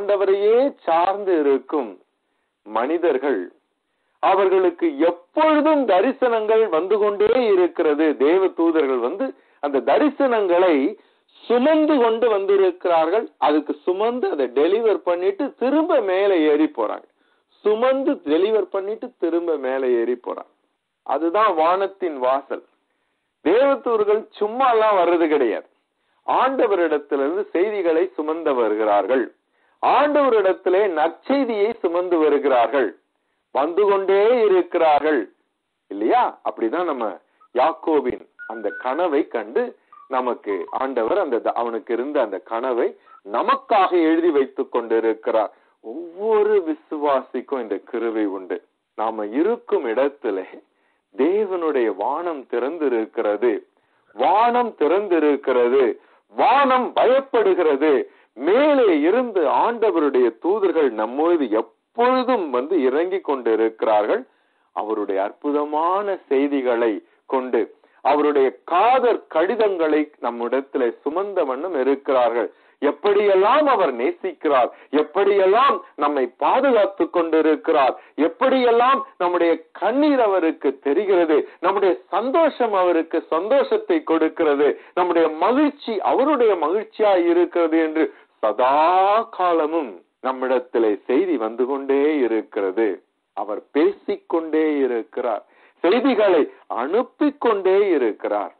ஆண்டவரையே சார்ந்து இருக்கும் மனிதர்கள் அவர்களுக்கு எப்பொழுதும் தரிசனங்கள் வந்து கொண்டே இருக்கிறது தேவ தூதர்கள் வந்து அந்த தரிசனங்களை சுமந்து கொண்டு வந்திருக்கிறார்கள் அதுக்கு சுமந்து அதை டெலிவர் பண்ணிட்டு திரும்ப மேலே ஏறி போறாங்க சுமந்து டெலிவர் பண்ணிட்டு திரும்ப மேலே ஏறி போறாங்க அதுதான் வானத்தின் வாசல் தேவதூர்கள் சும்மா எல்லாம் வர்றது கிடையாது ஆண்டவரிடத்திலிருந்து செய்திகளை சுமந்து வருகிறார்கள் ஆண்டவரிடத்திலே நற்செய்தியை சுமந்து வருகிறார்கள் வந்து கொண்டே இருக்கிறார்கள் இல்லையா அப்படிதான் நம்ம யாக்கோபின் அந்த கனவை கண்டு நமக்கு ஆண்டவர் அந்த அவனுக்கு இருந்த அந்த கனவை நமக்காக எழுதி வைத்துக் கொண்டிருக்கிறார் ஒவ்வொரு விசுவாசிக்கும் இந்த கிருவை உண்டு நாம இருக்கும் இடத்திலே தேவனுடைய வானம் திறந்திருக்கிறது வானம் திறந்திருக்கிறது வானம் பயப்படுகிறது மேலே இருந்து ஆண்டவருடைய தூதர்கள் நம்மோது எப்பொழுதும் வந்து இறங்கி கொண்டிருக்கிறார்கள் அவருடைய அற்புதமான செய்திகளை கொண்டு அவருடைய காதர் கடிதங்களை நம்மிடத்திலே சுமந்த வண்ணம் இருக்கிறார்கள் எப்படியெல்லாம் அவர் நேசிக்கிறார் எப்படியெல்லாம் நம்மை பாதுகாத்து கொண்டிருக்கிறார் எப்படியெல்லாம் நம்முடைய கண்ணீர் அவருக்கு தெரிகிறது நம்முடைய சந்தோஷம் அவருக்கு சந்தோஷத்தை கொடுக்கிறது நம்முடைய மகிழ்ச்சி அவருடைய மகிழ்ச்சியாய் இருக்கிறது என்று சதா காலமும் நம்மிடத்திலே செய்தி வந்து கொண்டே இருக்கிறது அவர் பேசிக்கொண்டே இருக்கிறார் செய்திகளை அனுப்பிக் கொண்டே இருக்கிறார்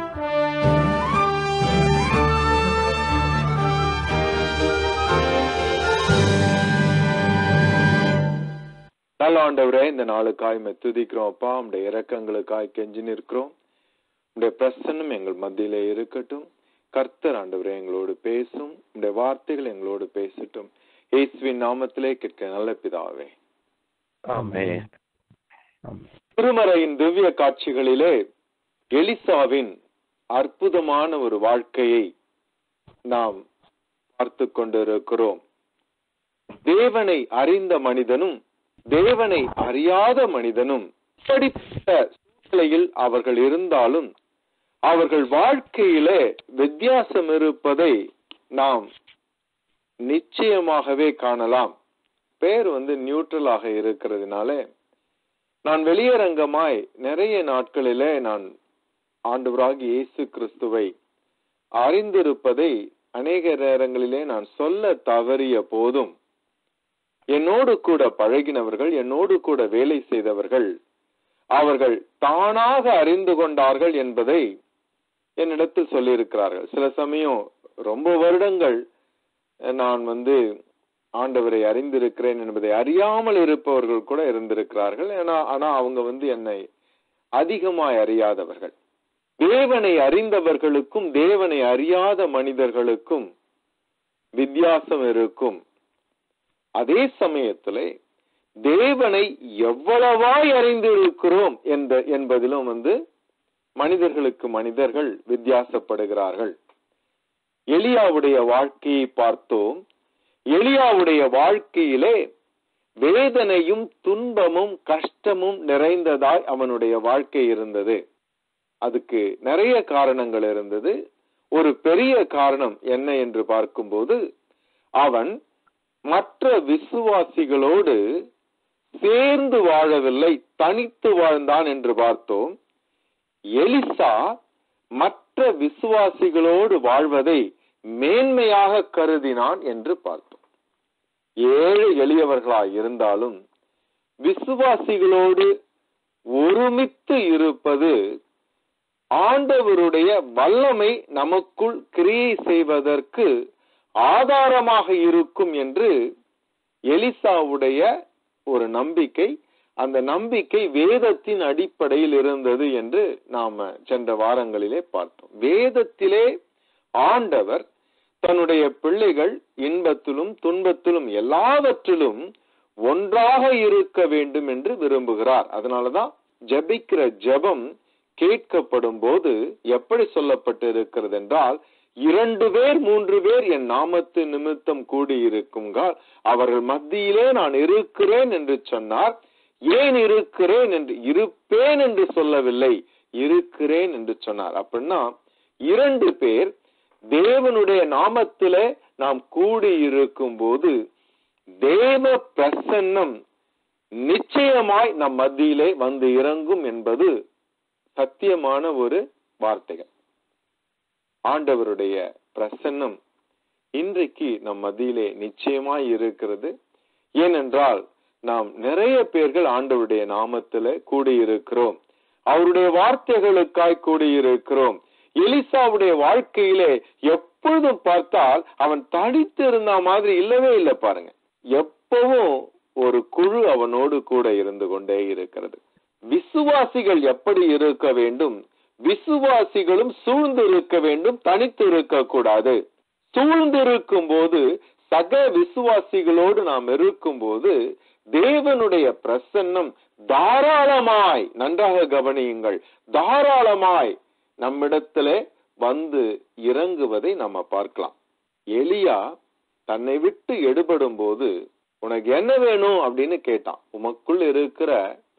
நல்ல ஆண்டவரே இந்த நாளுக்காய் மெத்துதிக்கிறோம் அப்பா உடைய இறக்கங்களுக்காய் கெஞ்சி நிற்கிறோம் உடைய பிரசன்னம் எங்கள் மத்தியிலே இருக்கட்டும் கர்த்தர் ஆண்டவரே எங்களோடு பேசும் உடைய வார்த்தைகள் எங்களோடு பேசட்டும் இயேசுவின் நாமத்திலே கேட்க நல்ல பிதாவே ஆமென் ஆமென் திருமறையின் திவ்ய காட்சிகளிலே எலிசாவின் அற்புதமான ஒரு வாழ்க்கையை நாம் பார்த்து கொண்டிருக்கிறோம் தேவனை அறிந்த மனிதனும் தேவனை அறியாத மனிதனும் இப்படிப்பட்ட சூழ்நிலையில் அவர்கள் இருந்தாலும் அவர்கள் வாழ்க்கையிலே வித்தியாசம் இருப்பதை நாம் நிச்சயமாகவே காணலாம் பேர் வந்து நியூட்ரலாக இருக்கிறதுனால நான் வெளியரங்கமாய் நிறைய நாட்களிலே நான் ஆண்டவராகி இயேசு கிறிஸ்துவை அறிந்திருப்பதை அநேக நேரங்களிலே நான் சொல்ல தவறிய போதும் என்னோடு கூட பழகினவர்கள் என்னோடு கூட வேலை செய்தவர்கள் அவர்கள் தானாக அறிந்து கொண்டார்கள் என்பதை என்னிடத்தில் சொல்லியிருக்கிறார்கள் சில சமயம் ரொம்ப வருடங்கள் நான் வந்து ஆண்டவரை அறிந்திருக்கிறேன் என்பதை அறியாமல் இருப்பவர்கள் கூட இருந்திருக்கிறார்கள் ஏன்னா ஆனா அவங்க வந்து என்னை அதிகமாய் அறியாதவர்கள் தேவனை அறிந்தவர்களுக்கும் தேவனை அறியாத மனிதர்களுக்கும் வித்தியாசம் இருக்கும் அதே சமயத்திலே தேவனை எவ்வளவாய் அறிந்திருக்கிறோம் என்ற என்பதிலும் வந்து மனிதர்களுக்கு மனிதர்கள் வித்தியாசப்படுகிறார்கள் எலியாவுடைய வாழ்க்கையை பார்த்தோம் எலியாவுடைய வாழ்க்கையிலே வேதனையும் துன்பமும் கஷ்டமும் நிறைந்ததாய் அவனுடைய வாழ்க்கை இருந்தது அதுக்கு நிறைய காரணங்கள் இருந்தது ஒரு பெரிய காரணம் என்ன என்று பார்க்கும்போது அவன் மற்ற விசுவாசிகளோடு சேர்ந்து வாழவில்லை தனித்து வாழ்ந்தான் என்று பார்த்தோம் எலிசா மற்ற விசுவாசிகளோடு வாழ்வதை மேன்மையாக கருதினான் என்று பார்த்தோம் ஏழு எளியவர்களாய் இருந்தாலும் விசுவாசிகளோடு ஒருமித்து இருப்பது ஆண்டவருடைய வல்லமை நமக்குள் கிரியை செய்வதற்கு ஆதாரமாக இருக்கும் என்று எலிசாவுடைய ஒரு நம்பிக்கை அந்த நம்பிக்கை வேதத்தின் அடிப்படையில் இருந்தது என்று நாம சென்ற வாரங்களிலே பார்த்தோம் வேதத்திலே ஆண்டவர் தன்னுடைய பிள்ளைகள் இன்பத்திலும் துன்பத்திலும் எல்லாவற்றிலும் ஒன்றாக இருக்க வேண்டும் என்று விரும்புகிறார் அதனாலதான் ஜபிக்கிற ஜெபம் கேட்கப்படும் போது எப்படி சொல்லப்பட்டு இருக்கிறது என்றால் இரண்டு பேர் மூன்று பேர் என் நாமத்து நிமித்தம் கூடியிருக்குங்கால் அவர்கள் மத்தியிலே நான் இருக்கிறேன் என்று சொன்னார் ஏன் இருக்கிறேன் என்று இருப்பேன் என்று சொல்லவில்லை இருக்கிறேன் என்று சொன்னார் அப்படின்னா இரண்டு பேர் தேவனுடைய நாமத்திலே நாம் கூடி இருக்கும் போது தேவ பிரசன்னம் நிச்சயமாய் நம் மத்தியிலே வந்து இறங்கும் என்பது சத்தியமான ஒரு வார்த்தைகள் ஆண்டவருடைய பிரசன்னம் இன்றைக்கு நம் மத்தியிலே நிச்சயமாய் இருக்கிறது ஏனென்றால் நாம் நிறைய பேர்கள் ஆண்டவருடைய நாமத்தில கூடியிருக்கிறோம் அவருடைய வார்த்தைகளுக்காய் கூடியிருக்கிறோம் எலிசாவுடைய வாழ்க்கையிலே எப்பொழுதும் பார்த்தால் அவன் தடித்து இருந்த மாதிரி இல்லவே இல்லை பாருங்க எப்பவும் ஒரு குழு அவனோடு கூட இருந்து கொண்டே இருக்கிறது விசுவாசிகள் எப்படி இருக்க வேண்டும் விசுவாசிகளும் சூழ்ந்து இருக்க வேண்டும் தனித்து இருக்க கூடாது சூழ்ந்திருக்கும் போது சக விசுவாசிகளோடு நாம் இருக்கும் போது தேவனுடைய பிரசன்னம் தாராளமாய் நன்றாக கவனியுங்கள் தாராளமாய் நம்மிடத்திலே வந்து இறங்குவதை நம்ம பார்க்கலாம் எலியா தன்னை விட்டு எடுபடும் போது உனக்கு என்ன வேணும் அப்படின்னு கேட்டான் உமக்குள் இருக்கிற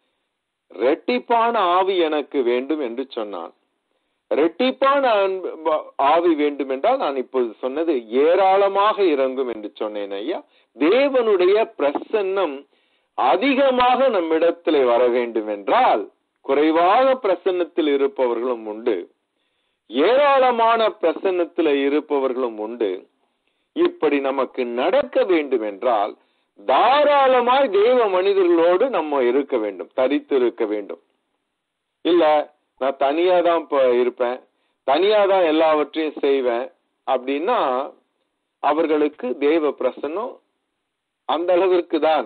ரெட்டிப்பான ஆவி எனக்கு வேண்டும் என்று சொன்னான் ரெட்டிப்பான அன்பு- ஆவி வேண்டும் என்றால் நான் இப்போது சொன்னது ஏராளமாக இறங்கும் என்று சொன்னேன் ஐயா தேவனுடைய பிரசன்னம் அதிகமாக நம்மிடத்திலே வர வேண்டும் என்றால் குறைவாக பிரசன்னத்தில் இருப்பவர்களும் உண்டு ஏராளமான பிரசன்னத்தில் இருப்பவர்களும் உண்டு இப்படி நமக்கு நடக்க வேண்டும் என்றால் தாராளமாய் தேவ மனிதர்களோடு நம்ம இருக்க வேண்டும் தரித்து இருக்க வேண்டும் இல்ல நான் தனியா தான் இப்ப இருப்பேன் தனியா தான் எல்லாவற்றையும் செய்வேன் அப்படின்னா அவர்களுக்கு தேவ பிரசன்னம் அந்த அளவிற்கு தான்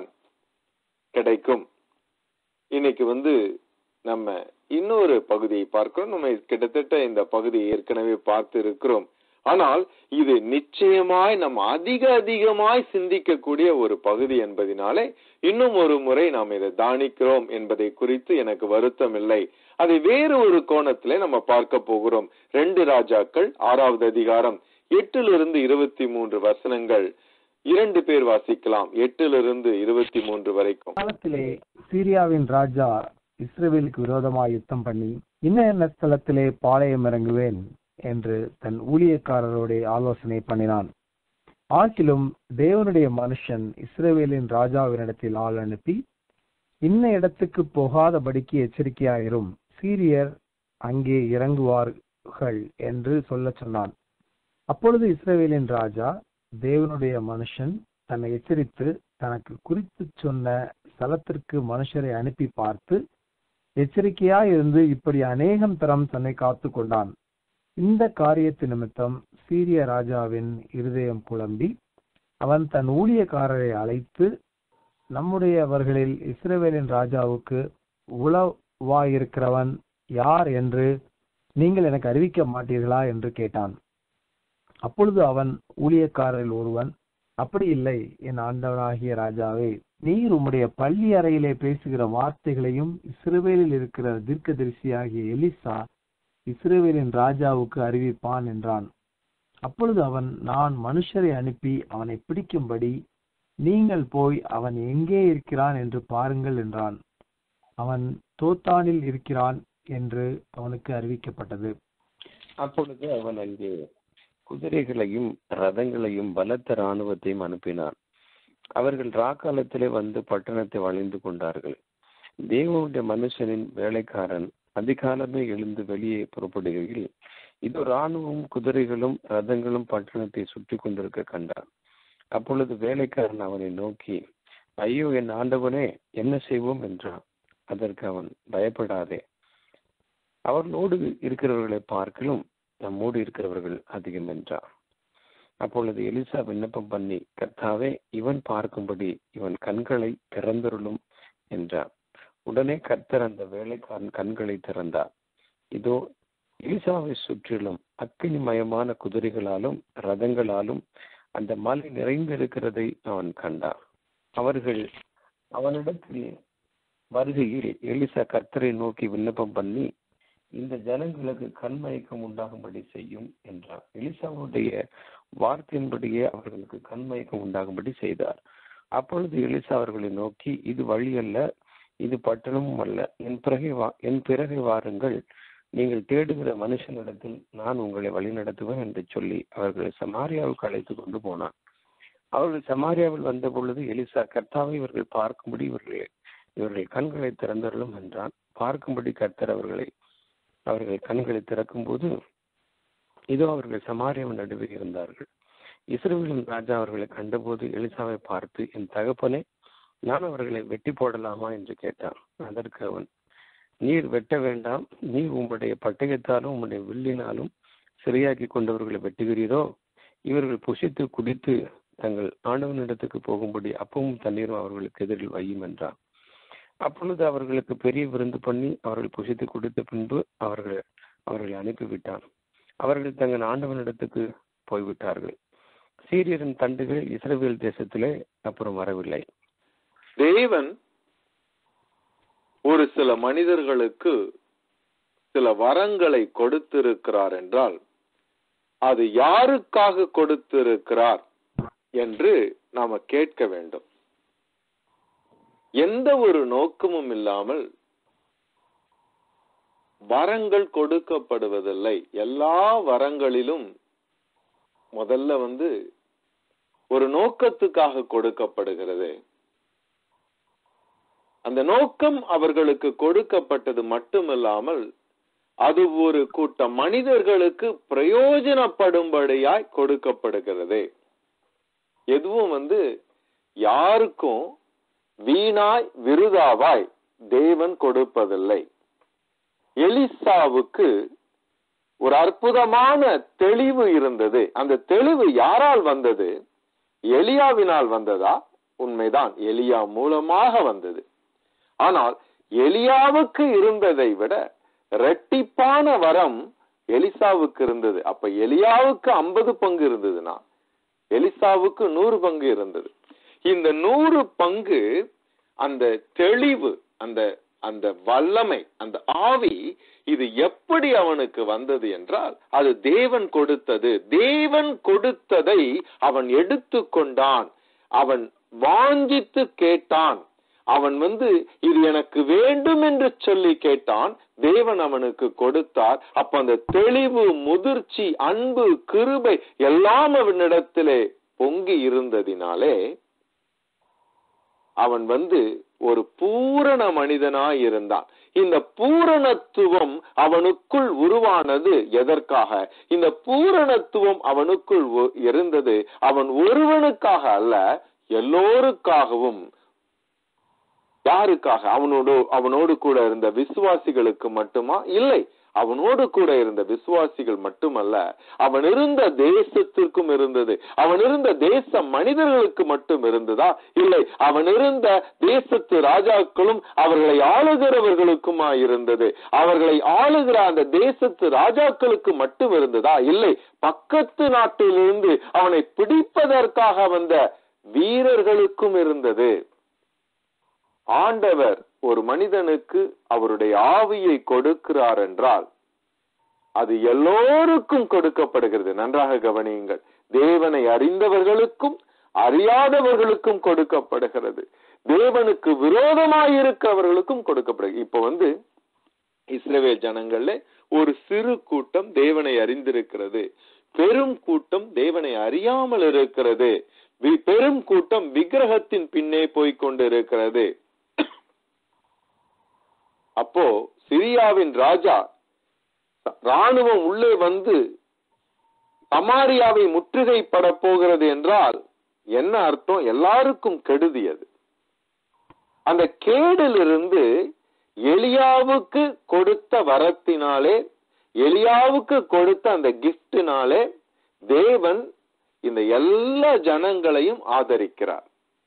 கிடைக்கும் இன்னைக்கு வந்து நம்ம இன்னொரு பகுதியை பார்க்கிறோம் நம்ம கிட்டத்தட்ட இந்த பகுதியை ஏற்கனவே பார்த்து இருக்கிறோம் ஆனால் இது நிச்சயமாய் நம்ம அதிக அதிகமாய் சிந்திக்கக்கூடிய ஒரு பகுதி என்பதினாலே இன்னும் ஒரு முறை நாம் இதை தானிக்கிறோம் என்பதை குறித்து எனக்கு வருத்தம் இல்லை அதை வேறு ஒரு கோணத்திலே நம்ம பார்க்க போகிறோம் ரெண்டு ராஜாக்கள் ஆறாவது அதிகாரம் எட்டிலிருந்து இருபத்தி மூன்று வசனங்கள் இரண்டு பேர் வாசிக்கலாம் எட்டிலிருந்து இருபத்தி மூன்று வரைக்கும் காலத்திலே சீரியாவின் ராஜா இஸ்ரவேலுக்கு விரோதமாய் யுத்தம் பண்ணி இன்ன என்ன ஸ்தலத்திலே பாளையம் இறங்குவேன் என்று தன் ஊழியக்காரரோட ஆலோசனை பண்ணினான் ஆகிலும் தேவனுடைய மனுஷன் இஸ்ரவேலின் ராஜாவினிடத்தில் ஆள் அனுப்பி இன்ன இடத்துக்கு போகாதபடிக்கு எச்சரிக்கையாயிரும் சீரியர் அங்கே இறங்குவார்கள் என்று சொல்லச் சொன்னான் அப்பொழுது இஸ்ரவேலின் ராஜா தேவனுடைய மனுஷன் தன்னை எச்சரித்து தனக்கு குறித்து சொன்ன ஸ்தலத்திற்கு மனுஷரை அனுப்பி பார்த்து எச்சரிக்கையாய் இருந்து இப்படி அநேகம் தரம் தன்னை காத்து கொண்டான் இந்த காரியத்து நிமித்தம் சீரிய ராஜாவின் இருதயம் குழம்பி அவன் தன் ஊழியக்காரரை அழைத்து நம்முடையவர்களில் இஸ்ரவேலின் ராஜாவுக்கு உளவாயிருக்கிறவன் யார் என்று நீங்கள் எனக்கு அறிவிக்க மாட்டீர்களா என்று கேட்டான் அப்பொழுது அவன் ஊழியக்காரரில் ஒருவன் அப்படி இல்லை என் ஆண்டவனாகிய ராஜாவே நீர் உம்முடைய பள்ளி அறையிலே பேசுகிற வார்த்தைகளையும் இஸ்ரவேலில் இருக்கிற தீர்க்கதரிசியாகிய எலிசா இஸ்ரவேலின் ராஜாவுக்கு அறிவிப்பான் என்றான் அப்பொழுது அவன் நான் மனுஷரை அனுப்பி அவனை பிடிக்கும்படி நீங்கள் போய் அவன் எங்கே இருக்கிறான் என்று பாருங்கள் என்றான் அவன் தோத்தானில் இருக்கிறான் என்று அவனுக்கு அறிவிக்கப்பட்டது அப்பொழுது அவன் அங்கே குதிரைகளையும் ரதங்களையும் பலத்த இராணுவத்தையும் அனுப்பினான் அவர்கள் ராக்காலத்திலே வந்து பட்டணத்தை வளைந்து கொண்டார்கள் தேவனுடைய மனுஷனின் வேலைக்காரன் அதிகாலமே எழுந்து வெளியே புறப்படுகையில் இதோ இராணுவம் குதிரைகளும் ரதங்களும் பட்டணத்தை சுற்றி கொண்டிருக்க கண்டான் அப்பொழுது வேலைக்காரன் அவனை நோக்கி ஐயோ என் ஆண்டவனே என்ன செய்வோம் என்றான் அதற்கு அவன் பயப்படாதே அவர்களோடு இருக்கிறவர்களை பார்க்கலும் நம்மோடு இருக்கிறவர்கள் அதிகம் என்றார் அப்பொழுது எலிசா விண்ணப்பம் பண்ணி கர்த்தாவே இவன் பார்க்கும்படி இவன் கண்களை திறந்தருளும் என்றார் உடனே கர்த்தர் அந்த வேலைக்காரன் கண்களை திறந்தார் இதோ எலிசாவை சுற்றிலும் அக்கினிமயமான குதிரைகளாலும் ரதங்களாலும் அந்த மலை நிறைந்திருக்கிறதை அவன் கண்டான் அவர்கள் அவனிடத்தில் வருகையில் எலிசா கர்த்தரை நோக்கி விண்ணப்பம் பண்ணி இந்த ஜனங்களுக்கு கண்மயக்கம் உண்டாகும்படி செய்யும் என்றார் எலிசாவுடைய வார்த்தையின்படியே அவர்களுக்கு கண்மயக்கம் உண்டாகும்படி செய்தார் அப்பொழுது எலிசா அவர்களை நோக்கி இது வழி அல்ல இது பட்டணமும் அல்ல என் பிறகை வா என் பிறகை வாருங்கள் நீங்கள் தேடுகிற மனுஷனிடத்தில் நான் உங்களை வழி நடத்துவேன் என்று சொல்லி அவர்களை சமாரியாவுக்கு அழைத்து கொண்டு போனான் அவர்கள் சமாரியாவில் வந்த பொழுது எலிசா கர்த்தாவை இவர்கள் பார்க்கும்படி இவர்கள் இவர்கள் கண்களை திறந்தருளும் என்றான் பார்க்கும்படி கர்த்தர் அவர்களை அவர்கள் கண்களை திறக்கும்போது இதோ அவர்கள் சமாரியாவின் நடுவே இருந்தார்கள் இஸ்ரேலின் ராஜா அவர்களை கண்டபோது எலிசாவை பார்த்து என் தகப்பனே நான் அவர்களை வெட்டி போடலாமா என்று கேட்டான் அதற்கு அவன் நீர் வெட்ட வேண்டாம் நீர் உம்முடைய பட்டயத்தாலும் உம்முடைய வில்லினாலும் சிறையாக்கி கொண்டவர்களை வெட்டுகிறீரோ இவர்கள் புசித்து குடித்து தங்கள் ஆண்டவனிடத்துக்கு போகும்படி அப்பவும் தண்ணீரும் அவர்களுக்கு எதிரில் வையும் என்றான் அப்பொழுது அவர்களுக்கு பெரிய விருந்து பண்ணி அவர்கள் புசித்து குடித்த பின்பு அவர்கள் அவர்களை அனுப்பிவிட்டான் அவர்கள் தங்கள் ஆண்டவனிடத்துக்கு போய்விட்டார்கள் சீரியரின் தண்டுகள் இஸ்ரேல் தேசத்திலே அப்புறம் வரவில்லை தேவன் ஒரு சில மனிதர்களுக்கு சில வரங்களை கொடுத்திருக்கிறார் என்றால் அது யாருக்காக கொடுத்திருக்கிறார் என்று நாம கேட்க வேண்டும் எந்த ஒரு நோக்கமும் இல்லாமல் வரங்கள் கொடுக்கப்படுவதில்லை எல்லா வரங்களிலும் முதல்ல வந்து ஒரு நோக்கத்துக்காக கொடுக்கப்படுகிறது அந்த நோக்கம் அவர்களுக்கு கொடுக்கப்பட்டது மட்டுமில்லாமல் அது ஒரு கூட்டம் மனிதர்களுக்கு பிரயோஜனப்படும்படியாய் கொடுக்கப்படுகிறது எதுவும் வந்து யாருக்கும் வீணாய் விருதாவாய் தேவன் கொடுப்பதில்லை எலிசாவுக்கு ஒரு அற்புதமான தெளிவு இருந்தது அந்த தெளிவு யாரால் வந்தது எலியாவினால் வந்ததா உண்மைதான் எலியா மூலமாக வந்தது ஆனால் எலியாவுக்கு இருந்ததை விட ரெட்டிப்பான வரம் எலிசாவுக்கு இருந்தது அப்ப எலியாவுக்கு ஐம்பது பங்கு இருந்ததுன்னா எலிசாவுக்கு நூறு பங்கு இருந்தது இந்த நூறு பங்கு அந்த தெளிவு அந்த அந்த வல்லமை அந்த ஆவி இது எப்படி அவனுக்கு வந்தது என்றால் அது தேவன் கொடுத்தது தேவன் கொடுத்ததை அவன் எடுத்துக்கொண்டான் அவன் வாஞ்சித்து கேட்டான் அவன் வந்து இது எனக்கு வேண்டும் என்று சொல்லி கேட்டான் தேவன் அவனுக்கு கொடுத்தார் அப்ப அந்த தெளிவு முதிர்ச்சி அன்பு கிருபை எல்லாம் அவனிடத்திலே பொங்கி இருந்ததினாலே அவன் வந்து ஒரு பூரண மனிதனாய் இருந்தான் இந்த பூரணத்துவம் அவனுக்குள் உருவானது எதற்காக இந்த பூரணத்துவம் அவனுக்குள் இருந்தது அவன் ஒருவனுக்காக அல்ல எல்லோருக்காகவும் யாருக்காக அவனோடு அவனோடு கூட இருந்த விசுவாசிகளுக்கு மட்டுமா இல்லை அவனோடு கூட இருந்த விசுவாசிகள் மட்டுமல்ல அவன் இருந்த தேசத்திற்கும் இருந்தது அவன் இருந்த தேச மனிதர்களுக்கு மட்டும் இருந்ததா இல்லை அவன் இருந்த தேசத்து ராஜாக்களும் அவர்களை ஆளுகிறவர்களுக்குமா இருந்தது அவர்களை ஆளுகிற அந்த தேசத்து ராஜாக்களுக்கு மட்டும் இருந்ததா இல்லை பக்கத்து நாட்டிலிருந்து அவனை பிடிப்பதற்காக வந்த வீரர்களுக்கும் இருந்தது ஆண்டவர் ஒரு மனிதனுக்கு அவருடைய ஆவியை கொடுக்கிறார் என்றால் அது எல்லோருக்கும் கொடுக்கப்படுகிறது நன்றாக கவனியுங்கள் தேவனை அறிந்தவர்களுக்கும் அறியாதவர்களுக்கும் கொடுக்கப்படுகிறது தேவனுக்கு விரோதமாயிருக்கிறவர்களுக்கும் கொடுக்கப்படுகிறது இப்ப வந்து இஸ்ரேல் ஜனங்கள்ல ஒரு சிறு கூட்டம் தேவனை அறிந்திருக்கிறது பெரும் கூட்டம் தேவனை அறியாமல் இருக்கிறது பெரும் கூட்டம் விக்கிரகத்தின் பின்னே போய்க் கொண்டிருக்கிறது அப்போ சிரியாவின் ராஜா ராணுவம் உள்ளே வந்து சமாரியாவை முற்றுகைப்பட போகிறது என்றால் என்ன அர்த்தம் எல்லாருக்கும் கெடுதி அது அந்த கேடிலிருந்து எலியாவுக்கு கொடுத்த வரத்தினாலே எலியாவுக்கு கொடுத்த அந்த கிஃப்டினாலே தேவன் இந்த எல்லா ஜனங்களையும் ஆதரிக்கிறார்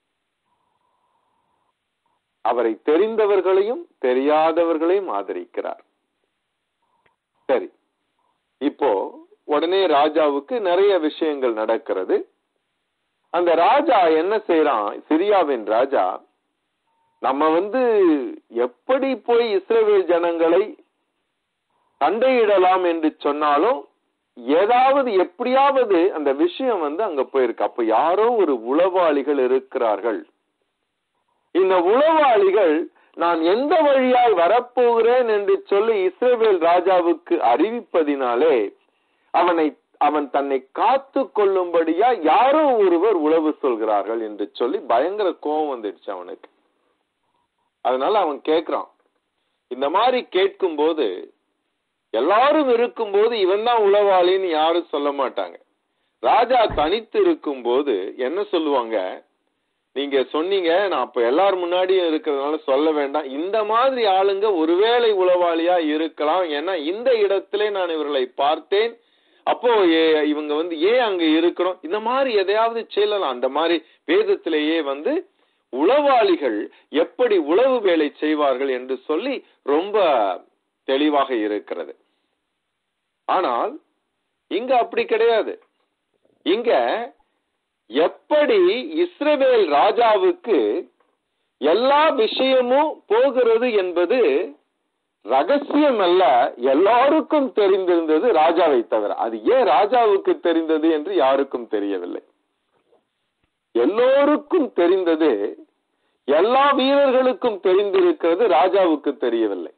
அவரை தெரிந்தவர்களையும் தெரியாதவர்களையும் ஆதரிக்கிறார் சரி இப்போ உடனே ராஜாவுக்கு நிறைய விஷயங்கள் நடக்கிறது அந்த ராஜா என்ன செய்யறான் சிரியாவின் ராஜா நம்ம வந்து எப்படி போய் இஸ்ரேல் ஜனங்களை சண்டையிடலாம் என்று சொன்னாலும் ஏதாவது எப்படியாவது அந்த விஷயம் வந்து அங்க போயிருக்கு அப்ப யாரோ ஒரு உளவாளிகள் இருக்கிறார்கள் இந்த உளவாளிகள் நான் எந்த வழியாய் வரப்போகிறேன் என்று சொல்லி இஸ்ரேல் ராஜாவுக்கு அறிவிப்பதினாலே அவனை அவன் தன்னை காத்து கொள்ளும்படியா யாரோ ஒருவர் உளவு சொல்கிறார்கள் என்று சொல்லி பயங்கர கோபம் வந்துடுச்சு அவனுக்கு அதனால அவன் கேட்கிறான் இந்த மாதிரி கேட்கும் போது எல்லாரும் இருக்கும்போது இவன் தான் உளவாளின்னு யாரும் சொல்ல மாட்டாங்க ராஜா தனித்து இருக்கும் போது என்ன சொல்லுவாங்க நீங்க சொன்னீங்க நான் அப்ப எல்லாரும் முன்னாடியும் இருக்கிறதுனால சொல்ல வேண்டாம் இந்த மாதிரி ஆளுங்க ஒருவேளை உளவாளியா இருக்கலாம் ஏன்னா இந்த இடத்திலே நான் இவர்களை பார்த்தேன் அப்போ ஏ- இவங்க வந்து ஏன் அங்க இருக்கிறோம் இந்த மாதிரி எதையாவது செய்யலாம் அந்த மாதிரி வேதத்திலேயே வந்து உளவாளிகள் எப்படி உளவு வேலை செய்வார்கள் என்று சொல்லி ரொம்ப தெளிவாக இருக்கிறது ஆனால் இங்க அப்படி கிடையாது இங்க எப்படி இஸ்ரவேல் ராஜாவுக்கு எல்லா விஷயமும் போகிறது என்பது ரகசியம் அல்ல எல்லாருக்கும் தெரிந்திருந்தது ராஜாவை தவிர அது ஏன் ராஜாவுக்கு தெரிந்தது என்று யாருக்கும் தெரியவில்லை எல்லோருக்கும் தெரிந்தது எல்லா வீரர்களுக்கும் தெரிந்திருக்கிறது ராஜாவுக்கு தெரியவில்லை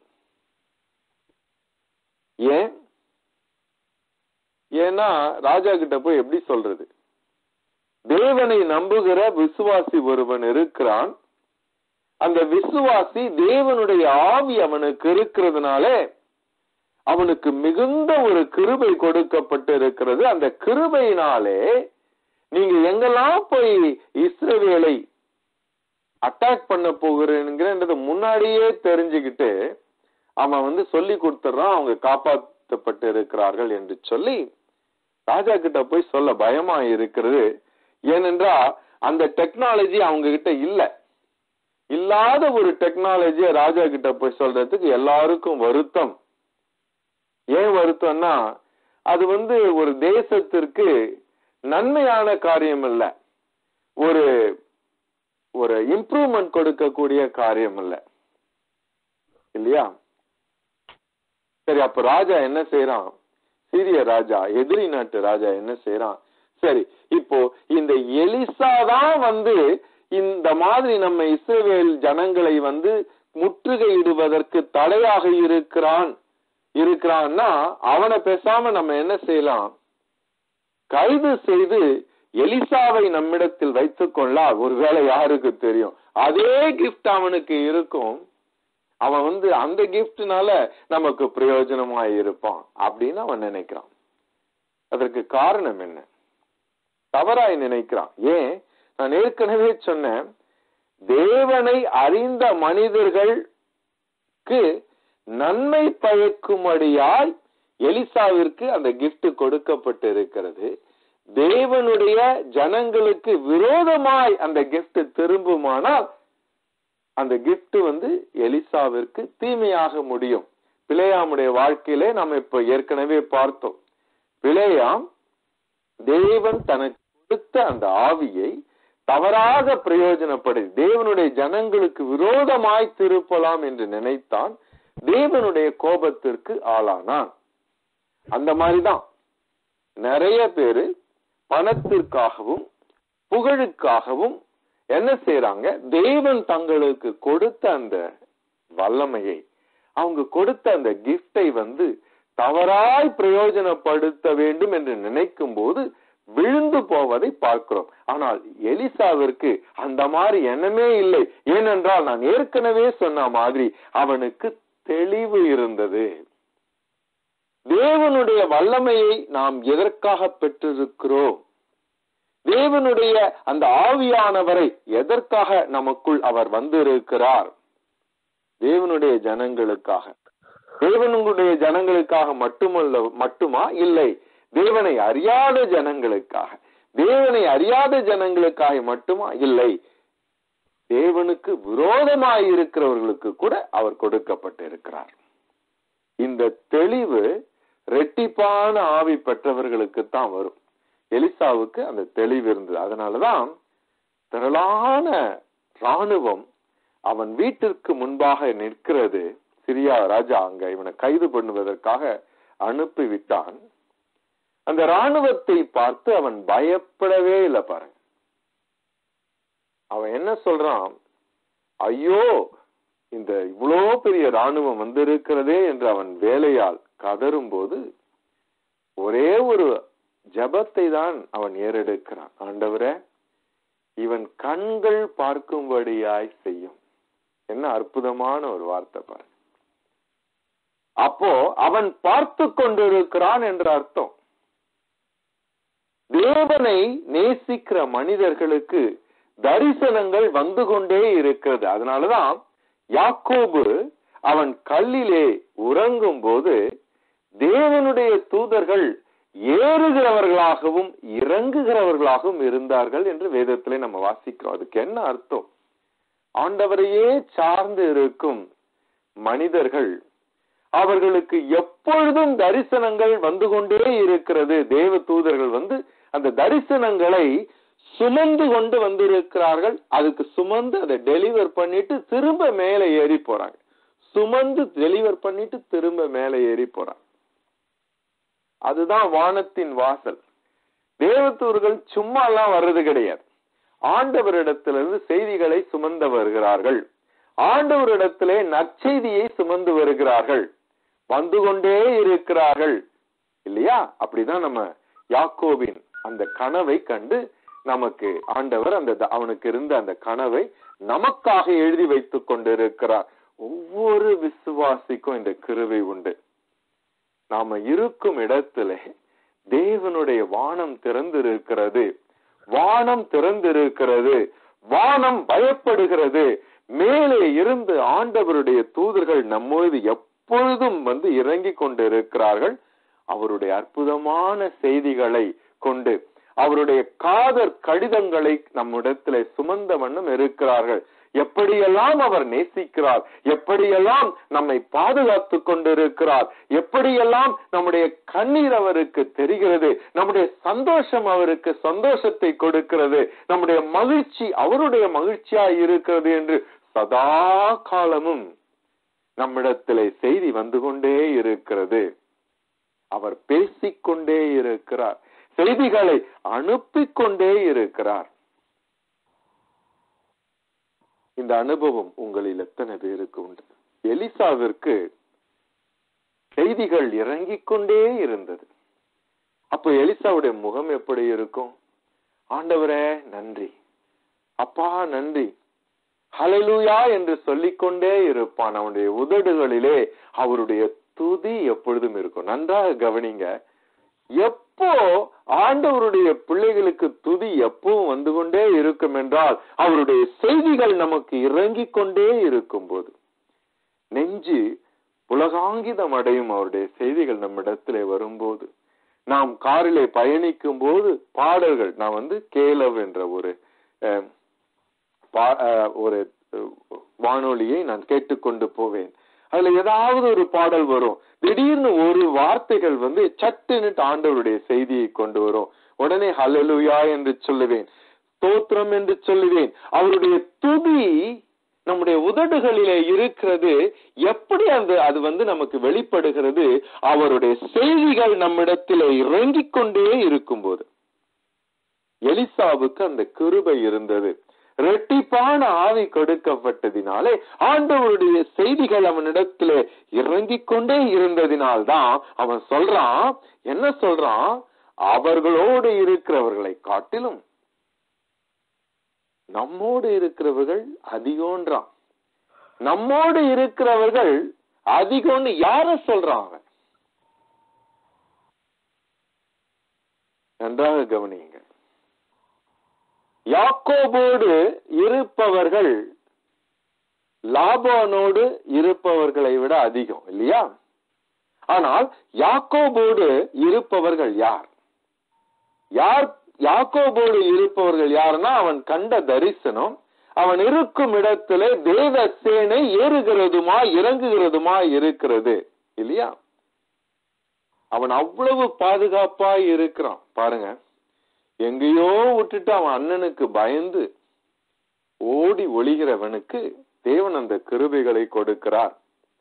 ஏன் ஏன்னா ராஜா கிட்ட போய் எப்படி சொல்றது தேவனை நம்புகிற விசுவாசி ஒருவன் இருக்கிறான் அந்த விசுவாசி தேவனுடைய ஆவி அவனுக்கு இருக்கிறதுனாலே அவனுக்கு மிகுந்த ஒரு கிருபை கொடுக்கப்பட்டு இருக்கிறது அந்த கிருபையினாலே நீங்க எங்கெல்லாம் போய் இஸ்ரவேலை அட்டாக் பண்ண போகிறேங்கிறத முன்னாடியே தெரிஞ்சுக்கிட்டு அவன் வந்து சொல்லி கொடுத்துறான் அவங்க காப்பாற்றப்பட்டு இருக்கிறார்கள் என்று சொல்லி ராஜா கிட்ட போய் சொல்ல பயமா இருக்கிறது ஏனென்றா அந்த டெக்னாலஜி அவங்க கிட்ட இல்ல இல்லாத ஒரு டெக்னாலஜிய ராஜா கிட்ட போய் சொல்றதுக்கு எல்லாருக்கும் வருத்தம் ஏன் வருத்தம்னா அது வந்து ஒரு தேசத்திற்கு நன்மையான காரியம் இல்ல ஒரு ஒரு இம்ப்ரூவ்மெண்ட் கொடுக்கக்கூடிய காரியம் இல்ல இல்லையா சரி அப்ப ராஜா என்ன செய்யறான் சீரிய ராஜா எதிரி நாட்டு ராஜா என்ன செய்யறான் சரி இப்போ இந்த எலிசா தான் வந்து இந்த மாதிரி நம்ம இஸ்ரவேல் ஜனங்களை வந்து முற்றுகையிடுவதற்கு தடையாக இருக்கிறான் இருக்கிறான்னா அவனை பேசாம நம்ம என்ன செய்யலாம் கைது செய்து எலிசாவை நம்மிடத்தில் வைத்துக் கொள்ளலாம் ஒருவேளை யாருக்கு தெரியும் அதே கிஃப்ட் அவனுக்கு இருக்கும் அவன் வந்து அந்த கிஃப்ட்னால நமக்கு பிரயோஜனமா இருப்பான் அப்படின்னு அவன் நினைக்கிறான் அதற்கு காரணம் என்ன தவறாய் நினைக்கிறான் ஏன் நான் ஏற்கனவே சொன்னேன் தேவனை அறிந்த மனிதர்களுக்கு நன்மை பயக்கும்படியாய் எலிசாவிற்கு அந்த gift கொடுக்கப்பட்டு இருக்கிறது தேவனுடைய ஜனங்களுக்கு விரோதமாய் அந்த gift திரும்புமானால் அந்த gift வந்து எலிசாவிற்கு தீமையாக முடியும் பிழையாமுடைய வாழ்க்கையிலே நாம் இப்ப ஏற்கனவே பார்த்தோம் பிழையாம் தேவன் தனக்கு கொடுத்த அந்த ஆவியை தவறாக பிரயோஜனப்படுத்தி தேவனுடைய ஜனங்களுக்கு விரோதமாய் திருப்பலாம் என்று நினைத்தான் தேவனுடைய கோபத்திற்கு ஆளானான் அந்த மாதிரிதான் நிறைய பேரு பணத்திற்காகவும் புகழுக்காகவும் என்ன செய்யறாங்க தேவன் தங்களுக்கு கொடுத்த அந்த வல்லமையை அவங்க கொடுத்த அந்த கிஃப்டை வந்து தவறாய் பிரயோஜனப்படுத்த வேண்டும் என்று நினைக்கும் போது விழுந்து போவதை பார்க்கிறோம் ஆனால் எலிசாவிற்கு அந்த மாதிரி எண்ணமே இல்லை ஏனென்றால் நான் ஏற்கனவே சொன்ன மாதிரி அவனுக்கு தெளிவு இருந்தது தேவனுடைய வல்லமையை நாம் எதற்காக பெற்றிருக்கிறோம் தேவனுடைய அந்த ஆவியானவரை எதற்காக நமக்குள் அவர் வந்திருக்கிறார் தேவனுடைய ஜனங்களுக்காக தேவனுடைய ஜனங்களுக்காக மட்டுமல்ல மட்டுமா இல்லை தேவனை அறியாத ஜனங்களுக்காக தேவனை அறியாத ஜனங்களுக்காக மட்டுமா இல்லை தேவனுக்கு விரோதமாய் இருக்கிறவர்களுக்கு கூட அவர் கொடுக்கப்பட்டிருக்கிறார் இந்த தெளிவு ரெட்டிப்பான ஆவி பெற்றவர்களுக்கு தான் வரும் எலிசாவுக்கு அந்த தெளிவு இருந்தது அதனாலதான் திரளான ராணுவம் அவன் வீட்டிற்கு முன்பாக நிற்கிறது சிரியா ராஜா அங்க இவனை கைது பண்ணுவதற்காக அனுப்பி விட்டான் அந்த ராணுவத்தை பார்த்து அவன் பயப்படவே இல்லை பாருங்க அவன் என்ன சொல்றான் ஐயோ இந்த இவ்வளோ பெரிய ராணுவம் வந்திருக்கிறதே என்று அவன் வேலையால் கதரும் போது ஒரே ஒரு ஜபத்தை தான் அவன் ஏறெடுக்கிறான் ஆண்டவரே இவன் கண்கள் பார்க்கும்படியாய் செய்யும் என்ன அற்புதமான ஒரு வார்த்தை பாரு அப்போ அவன் பார்த்து கொண்டிருக்கிறான் என்ற அர்த்தம் தேவனை நேசிக்கிற மனிதர்களுக்கு தரிசனங்கள் வந்து கொண்டே இருக்கிறது அதனாலதான் யாக்கோபு அவன் கல்லிலே உறங்கும் போது தேவனுடைய தூதர்கள் ஏறுகிறவர்களாகவும் இறங்குகிறவர்களாகவும் இருந்தார்கள் என்று வேதத்திலே நம்ம வாசிக்கிறோம் அதுக்கு என்ன அர்த்தம் ஆண்டவரையே சார்ந்து இருக்கும் மனிதர்கள் அவர்களுக்கு எப்பொழுதும் தரிசனங்கள் வந்து கொண்டே இருக்கிறது தேவ தூதர்கள் வந்து அந்த தரிசனங்களை சுமந்து கொண்டு வந்திருக்கிறார்கள் அதுக்கு சுமந்து அதை டெலிவர் பண்ணிட்டு திரும்ப மேலே ஏறி போறாங்க சுமந்து டெலிவர் பண்ணிட்டு திரும்ப மேலே ஏறி போறாங்க அதுதான் வானத்தின் வாசல் தேவதூர்கள் சும்மா எல்லாம் வர்றது கிடையாது ஆண்டவரிடத்திலிருந்து செய்திகளை சுமந்து வருகிறார்கள் ஆண்டவரிடத்திலே நற்செய்தியை சுமந்து வருகிறார்கள் வந்து கொண்டே இருக்கிறார்கள் இல்லையா அப்படிதான் நம்ம யாக்கோபின் அந்த கனவை கண்டு நமக்கு ஆண்டவர் அந்த அவனுக்கு இருந்த அந்த கனவை நமக்காக எழுதி வைத்துக் கொண்டிருக்கிறார் ஒவ்வொரு விசுவாசிக்கும் இந்த கிருவை உண்டு நாம இருக்கும் இடத்திலே தேவனுடைய வானம் திறந்திருக்கிறது வானம் திறந்திருக்கிறது வானம் பயப்படுகிறது மேலே இருந்து ஆண்டவருடைய தூதர்கள் நம்மோது எப்பொழுதும் வந்து இறங்கி கொண்டிருக்கிறார்கள் அவருடைய அற்புதமான செய்திகளை கொண்டு அவருடைய காதர் கடிதங்களை நம்மிடத்திலே சுமந்த வண்ணம் இருக்கிறார்கள் எப்படியெல்லாம் அவர் நேசிக்கிறார் எப்படியெல்லாம் நம்மை பாதுகாத்து கொண்டிருக்கிறார் எப்படியெல்லாம் நம்முடைய கண்ணீர் அவருக்கு தெரிகிறது நம்முடைய சந்தோஷம் அவருக்கு சந்தோஷத்தை கொடுக்கிறது நம்முடைய மகிழ்ச்சி அவருடைய மகிழ்ச்சியா இருக்கிறது என்று சதா காலமும் நம்மிடத்திலே செய்தி வந்து கொண்டே இருக்கிறது அவர் பேசிக்கொண்டே இருக்கிறார் செய்திகளை அனுப்பிக் கொண்டே இருக்கிறார் இந்த அனுபவம் உங்களில் எத்தனை பேருக்கு உண்டு எலிசாவிற்கு செய்திகள் இறங்கிக் கொண்டே இருந்தது அப்போ எலிசாவுடைய முகம் எப்படி இருக்கும் ஆண்டவரே நன்றி அப்பா நன்றி ஹலலூயா என்று சொல்லிக்கொண்டே இருப்பான் அவனுடைய உதடுகளிலே அவருடைய துதி எப்பொழுதும் இருக்கும் நன்றாக கவனிங்க எப்போ ஆண்டவருடைய பிள்ளைகளுக்கு துதி எப்பவும் வந்து கொண்டே இருக்கும் என்றால் அவருடைய செய்திகள் நமக்கு இறங்கிக் கொண்டே இருக்கும் போது நெஞ்சு உலகாங்கிதம் அடையும் அவருடைய செய்திகள் நம்மிடத்திலே வரும்போது நாம் காரிலே பயணிக்கும் போது பாடல்கள் நான் வந்து கேலவ் என்ற ஒரு ஒரு வானொலியை நான் கேட்டுக்கொண்டு போவேன் அதுல ஏதாவது ஒரு பாடல் வரும் திடீர்னு ஒரு வார்த்தைகள் வந்து சட்டுன்னு ஆண்டவருடைய செய்தியை கொண்டு வரும் உடனே ஹலலுயா என்று சொல்லுவேன் தோத்திரம் என்று சொல்லுவேன் அவருடைய துதி நம்முடைய உதடுகளிலே இருக்கிறது எப்படி அந்த அது வந்து நமக்கு வெளிப்படுகிறது அவருடைய செய்திகள் நம்மிடத்திலே இறங்கிக் கொண்டே இருக்கும் போது எலிசாவுக்கு அந்த கிருபை இருந்தது ரெட்டிப்பான ஆவி கொடுக்கப்பட்டதினாலே ஆண்டவருடைய செய்திகள் அவனிடத்திலே இறங்கிக் கொண்டே இருந்ததினால்தான் அவன் சொல்றான் என்ன சொல்றான் அவர்களோடு இருக்கிறவர்களை காட்டிலும் நம்மோடு இருக்கிறவர்கள் அதிகம்ன்றான் நம்மோடு இருக்கிறவர்கள் அதிகம்னு யார சொல்றான் அவன் நன்றாக கவனியுங்க யாக்கோபோடு இருப்பவர்கள் லாபானோடு இருப்பவர்களை விட அதிகம் இல்லையா ஆனால் யாக்கோபோடு இருப்பவர்கள் யார் யார் யாக்கோபோடு இருப்பவர்கள் யாருன்னா அவன் கண்ட தரிசனம் அவன் இருக்கும் இடத்துல தேவ சேனை ஏறுகிறதுமா இறங்குகிறதுமா இருக்கிறது இல்லையா அவன் அவ்வளவு பாதுகாப்பாய் இருக்கிறான் பாருங்க எங்கேயோ விட்டுட்டு அவன் அண்ணனுக்கு பயந்து ஓடி ஒளிகிறவனுக்கு தேவன் அந்த கிருபைகளை கொடுக்கிறார்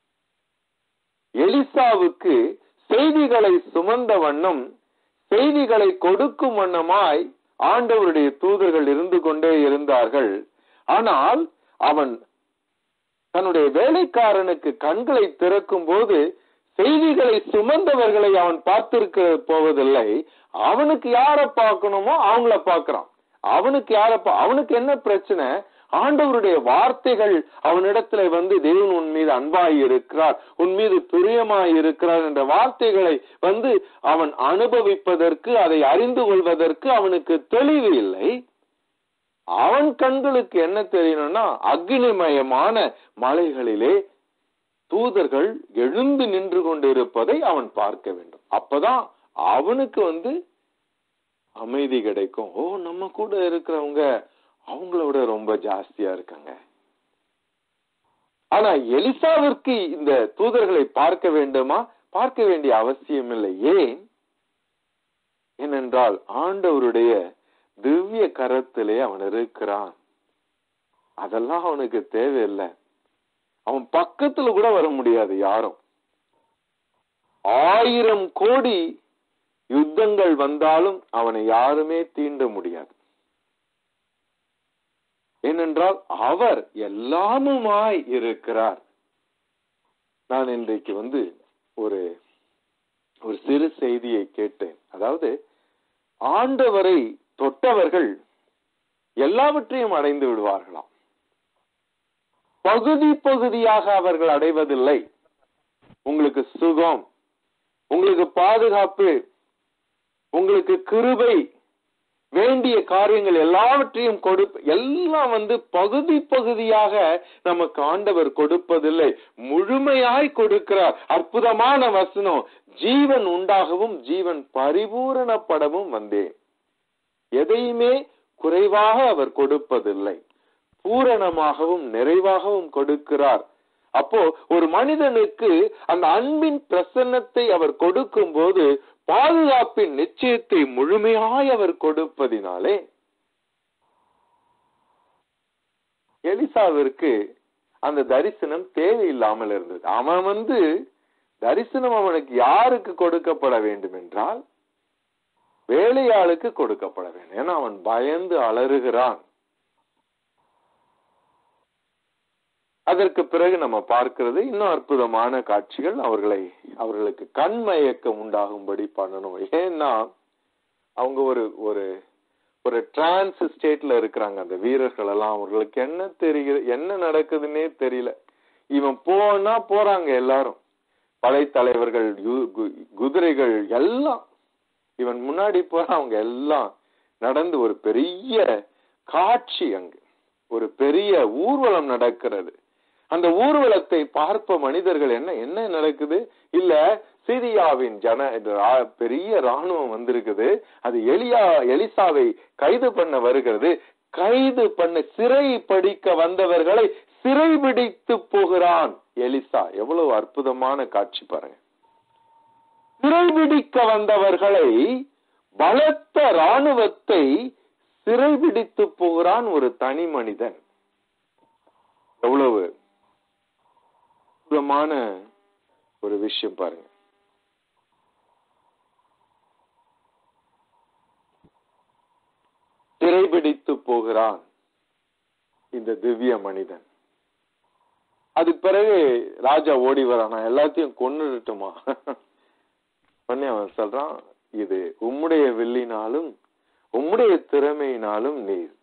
எலிசாவுக்கு செய்திகளை சுமந்த வண்ணம் செய்திகளை கொடுக்கும் வண்ணமாய் ஆண்டவருடைய தூதர்கள் இருந்து கொண்டே இருந்தார்கள் ஆனால் அவன் தன்னுடைய வேலைக்காரனுக்கு கண்களை திறக்கும் போது செய்திகளை சுமந்தவர்களை அவன் பார்த்திருக்க போவதில்லை அவனுக்கு யார பார்க்கணுமோ அவங்கள பார்க்கறான் அவனுக்கு யார பா- அவனுக்கு என்ன பிரச்சனை ஆண்டவருடைய வார்த்தைகள் அவனிடத்துல வந்து தேவன் உன் மீது அன்பாய் இருக்கிறார் உன் மீது பிரியமாய் இருக்கிறார் என்ற வார்த்தைகளை வந்து அவன் அனுபவிப்பதற்கு அதை அறிந்து கொள்வதற்கு அவனுக்கு தெளிவு இல்லை அவன் கண்களுக்கு என்ன தெரியணும்னா அக்னிமயமான மலைகளிலே தூதர்கள் எழுந்து நின்று கொண்டிருப்பதை அவன் பார்க்க வேண்டும் அப்பதான் அவனுக்கு வந்து அமைதி கிடைக்கும் ஓ நம்ம கூட இருக்கிறவங்க அவங்களோட ரொம்ப ஜாஸ்தியா இருக்காங்க ஆனா எலிசாவிற்கு இந்த தூதர்களை பார்க்க வேண்டுமா பார்க்க வேண்டிய அவசியம் இல்லை ஏன் ஏனென்றால் ஆண்டவருடைய திவ்ய கரத்திலே அவன் இருக்கிறான் அதெல்லாம் அவனுக்கு தேவையில்லை அவன் பக்கத்துல கூட வர முடியாது யாரும் ஆயிரம் கோடி யுத்தங்கள் வந்தாலும் அவனை யாருமே தீண்ட முடியாது ஏனென்றால் அவர் எல்லாமுமாய் இருக்கிறார் நான் இன்றைக்கு வந்து ஒரு ஒரு சிறு செய்தியை கேட்டேன் அதாவது ஆண்டவரை தொட்டவர்கள் எல்லாவற்றையும் அடைந்து விடுவார்களாம் பகுதி பகுதியாக அவர்கள் அடைவதில்லை உங்களுக்கு சுகம் உங்களுக்கு பாதுகாப்பு உங்களுக்கு கிருபை வேண்டிய காரியங்கள் எல்லாவற்றையும் கொடு எல்லாம் வந்து பகுதி பகுதியாக நமக்கு ஆண்டவர் கொடுப்பதில்லை முழுமையாய் கொடுக்கிறார் அற்புதமான வசனம் ஜீவன் உண்டாகவும் ஜீவன் பரிபூரணப்படவும் வந்தேன் எதையுமே குறைவாக அவர் கொடுப்பதில்லை பூரணமாகவும் நிறைவாகவும் கொடுக்கிறார் அப்போ ஒரு மனிதனுக்கு அந்த அன்பின் பிரசன்னத்தை அவர் கொடுக்கும் போது பாதுகாப்பின் நிச்சயத்தை முழுமையாய் அவர் கொடுப்பதினாலே எலிசாவிற்கு அந்த தரிசனம் தேவையில்லாமல் இருந்தது அவன் வந்து தரிசனம் அவனுக்கு யாருக்கு கொடுக்கப்பட வேண்டும் என்றால் வேலையாளுக்கு கொடுக்கப்பட வேண்டும் ஏன்னா அவன் பயந்து அலறுகிறான் அதற்கு பிறகு நம்ம பார்க்கிறது இன்னும் அற்புதமான காட்சிகள் அவர்களை அவர்களுக்கு கண்மயக்கம் உண்டாகும்படி பண்ணணும் ஏன்னா அவங்க ஒரு ஒரு ஒரு டிரான்ஸ் ஸ்டேட்ல இருக்கிறாங்க அந்த வீரர்கள் எல்லாம் அவர்களுக்கு என்ன தெரியுது என்ன நடக்குதுன்னே தெரியல இவன் போனா போறாங்க எல்லாரும் படைத்தலைவர்கள் யு- கு- குதிரைகள் எல்லாம் இவன் முன்னாடி போற அவங்க எல்லாம் நடந்து ஒரு பெரிய காட்சி அங்கு ஒரு பெரிய ஊர்வலம் நடக்கிறது அந்த ஊர்வலத்தை பார்ப்ப மனிதர்கள் என்ன என்ன நடக்குது இல்ல சிரியாவின் ஜன ரா- பெரிய ராணுவம் வந்திருக்குது அது எலியா எலிசாவை கைது பண்ண வருகிறது கைது பண்ண சிறை படிக்க வந்தவர்களை சிறைபிடித்து போகிறான் எலிசா எவ்வளவு அற்புதமான காட்சி பாருங்க சிறைபிடிக்க வந்தவர்களை பலத்த ராணுவத்தை சிறைபிடித்து போகிறான் ஒரு தனி மனிதன் எவ்வளவு அற்புதமான ஒரு விஷயம் பாருங்க சிறைபிடித்து போகிறான் இந்த திவ்ய மனிதன் அதுக்கு பிறகு ராஜா ஓடி வரான் நான் எல்லாத்தையும் கொன்னுடட்டுமா உடனே அவன் சொல்றான் இது உம்முடைய வில்லினாலும் உம்முடைய திறமையினாலும் நீர்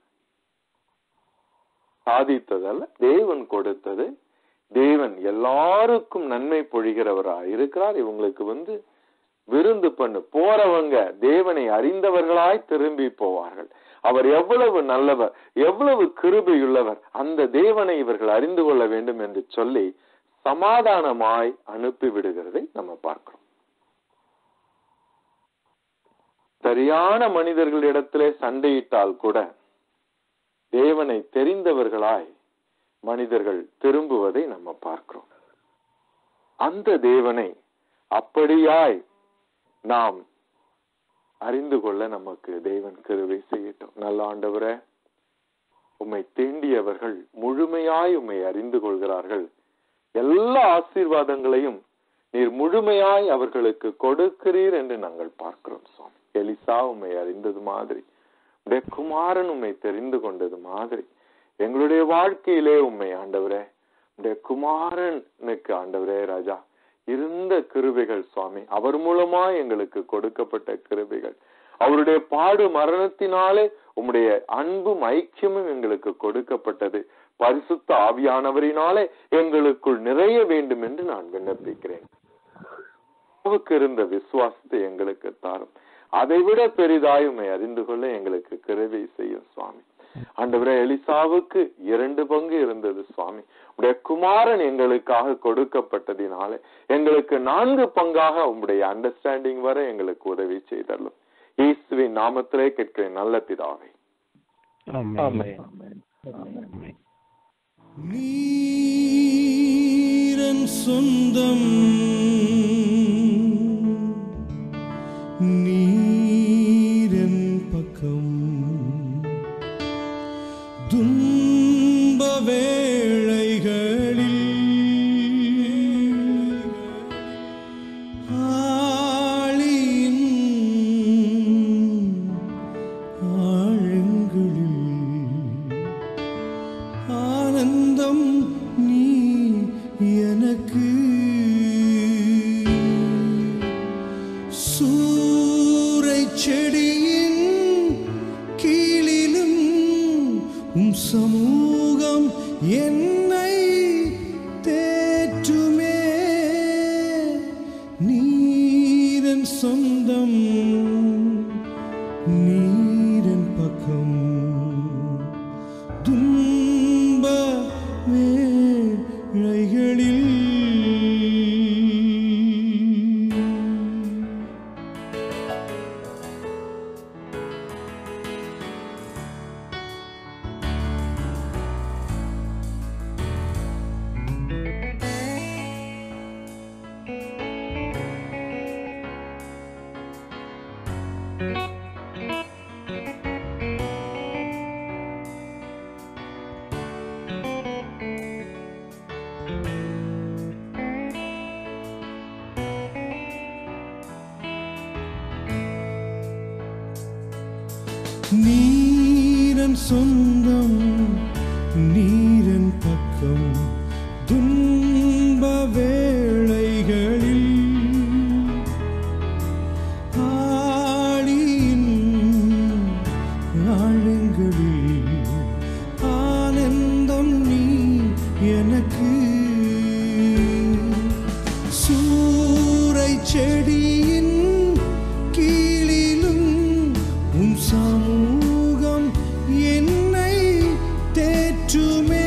சாதித்ததல்ல தேவன் கொடுத்தது தேவன் எல்லாருக்கும் நன்மை பொழிகிறவரா இருக்கிறார் இவங்களுக்கு வந்து விருந்து பண்ணு போறவங்க தேவனை அறிந்தவர்களாய் திரும்பி போவார்கள் அவர் எவ்வளவு நல்லவர் எவ்வளவு கிருபையுள்ளவர் அந்த தேவனை இவர்கள் அறிந்து கொள்ள வேண்டும் என்று சொல்லி சமாதானமாய் அனுப்பி விடுகிறதை நம்ம பார்க்கிறோம் சரியான மனிதர்களிடத்திலே சண்டையிட்டால் கூட தேவனை தெரிந்தவர்களாய் மனிதர்கள் திரும்புவதை நம்ம பார்க்கிறோம் அந்த தேவனை அப்படியாய் நாம் அறிந்து கொள்ள நமக்கு தேவன் கிருபை செய்யட்டும் நல்ல ஆண்டவரே உம்மை தீண்டியவர்கள் முழுமையாய் உம்மை அறிந்து கொள்கிறார்கள் எல்லா ஆசீர்வாதங்களையும் நீர் முழுமையாய் அவர்களுக்கு கொடுக்கிறீர் என்று நாங்கள் பார்க்கிறோம் சுவாமி எலிசா உம்மை அறிந்தது மாதிரி உடைய குமாரன் உம்மை தெரிந்து கொண்டது மாதிரி எங்களுடைய வாழ்க்கையிலே உம்மை ஆண்டவரே உடைய குமாரனுக்கு ஆண்டவரே ராஜா இருந்த கிருபைகள் சுவாமி அவர் மூலமா எங்களுக்கு கொடுக்கப்பட்ட கிருபைகள் அவருடைய பாடு மரணத்தினாலே உம்முடைய அன்பும் ஐக்கியமும் எங்களுக்கு கொடுக்கப்பட்டது பரிசுத்த ஆவியானவரினாலே எங்களுக்குள் நிறைய வேண்டும் என்று நான் விண்ணப்பிக்கிறேன் அவருக்கு இருந்த விசுவாசத்தை எங்களுக்கு தாரும் அதைவிட பெரிதாய் உம்மை அறிந்து கொள்ள எங்களுக்கு கிருபை செய்யும் சுவாமி ஆண்டவரே எலிசாவுக்கு இரண்டு பங்கு இருந்தது சுவாமி உடைய குமாரன் எங்களுக்காக கொடுக்கப்பட்டதினாலே எங்களுக்கு நான்கு பங்காக உம்முடைய அண்டர்ஸ்டாண்டிங் வர எங்களுக்கு உதவி செய்தரலும் இயேசுவின் நாமத்திலே கேட்கிறேன் நல்ல பிதாவே ஆமென். நீரன் சொந்தம் நீரன் பக்கம் துன்ப வேளைகளில் ஆழியின் ஆழங்களில் ஆனந்தம் நீ எனக்கு சூறை செடியின் கீழிலும் உம் சமூகம் என்னை தேற்றுமே நீரன் சொந்தம் நீரன் பக்கம் துன்ப வேளைகளில் நீரன் சொந்தம் நீரன் பக்கம் துன்ப வேளைகளில் ஆழியின் ஆழங்களில் ஆனந்தம் நீ எனக்கு சூறை செடியின் கீழிலும் உன் சமூகம் என்னை தேற்றுமே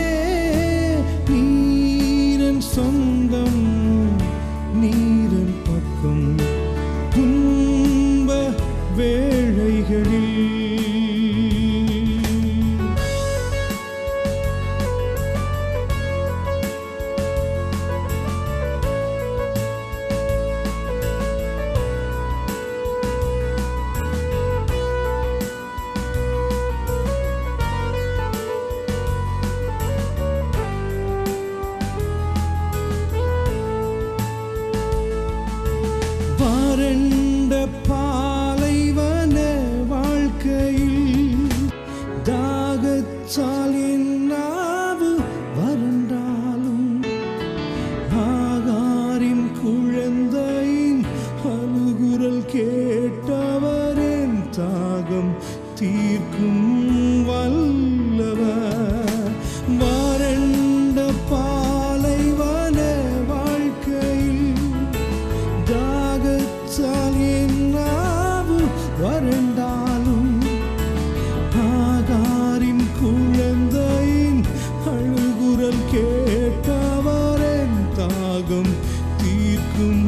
நீரன் சொந்தம் நீரன் பக்கம் துன்ப வேளைகளில் வறண்ட பாலைவன வாழ்க்கையில் தாகச்சால் என் நாவு வறண்டாலும் ஆகாரின் குழந்தையின் அழுகுரல் கேட்டவரின் தாகம் தீர்க்கும் வல்லவர் வறண்ட பாலைவன வாழ்க்கையில் தாகத்தால் என் நாவு வறண்டாலும் ஆகாரின் குழந்தையின் அழுகுரல் கேட்டவரின் தாகம் தீர்க்கும்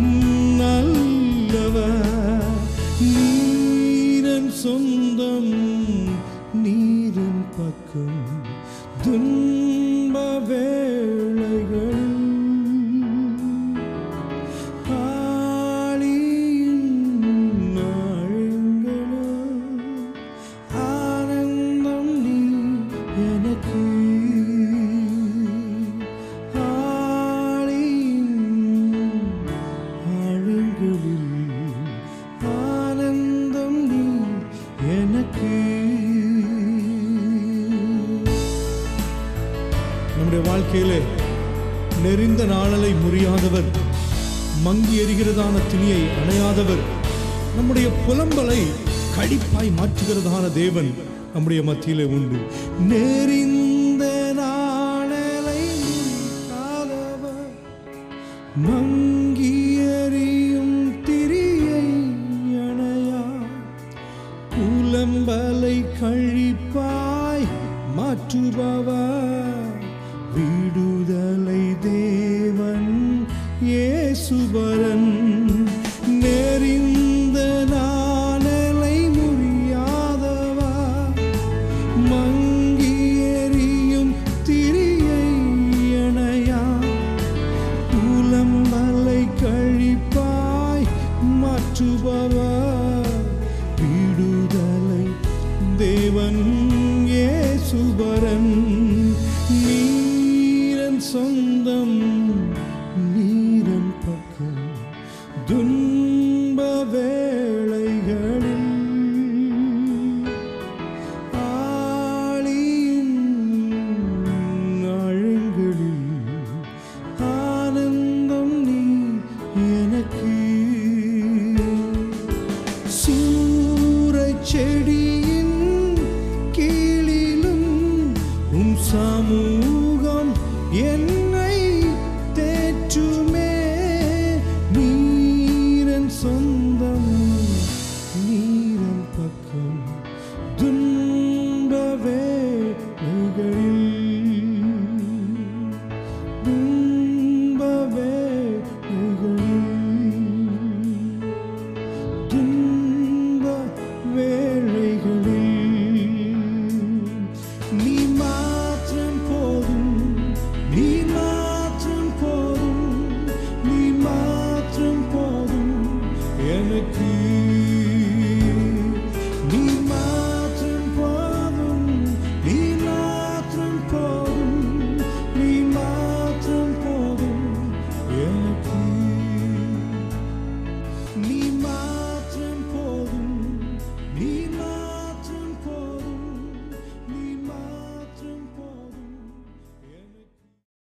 நல்லவர் நீரன் சொந்தம் நீரன் பக்கம் துன்ப வேளைகள் ஆழியின் ஆழங்களோ ஆனந்தம் நீ எனக்கு ஆழியின் ஆழங்களில் ஆனந்தம் நீ எனக்கு நம்முடைய வாழ்க்கையிலே நெறிந்த நாளலை முறியாதவர் மங்கி எறிகிறதான துணியை அணையாதவர் நம்முடைய புலம்பலை கடிப்பாய் மாற்றுகிறதான தேவன் நம்முடைய மத்தியிலே உண்டு நெறிந்த நாளலை முடிக்காதவர் மங்கி எறியும் திரியை அணையா புலம்பலை கழிப்பாய் மாற்றுபவர் விடுதலை தேவன் இயேசுவரன் நெறிந்த நாளலை முடியாதவா மங்கி எறியும் திரியை அணையா புலம்பலை கழிப்பாய் மாற்றுபவர் விடுதலை தேவன் ஏசுபரன் நீரன் சொந்தம் நீரன் பக்கம் துன்ப வேளைகளில் ஆழியின் ஆழங்களில் ஆனந்தம் நீ எனக்கு சூரச் செடியின் கீழிலும் உம் சமூகம் என்னை தேற்றுமே நீரன் சொந்தம் நீரன் பக்கம் துன்ப வேளைகளில் துன்ப வேளைகளில் துன்ப வேளைகளில் நீ மாற்றம் போதும் நீ மாற்றம் போதும் நீ மாற்றம் போதும் எனக்கு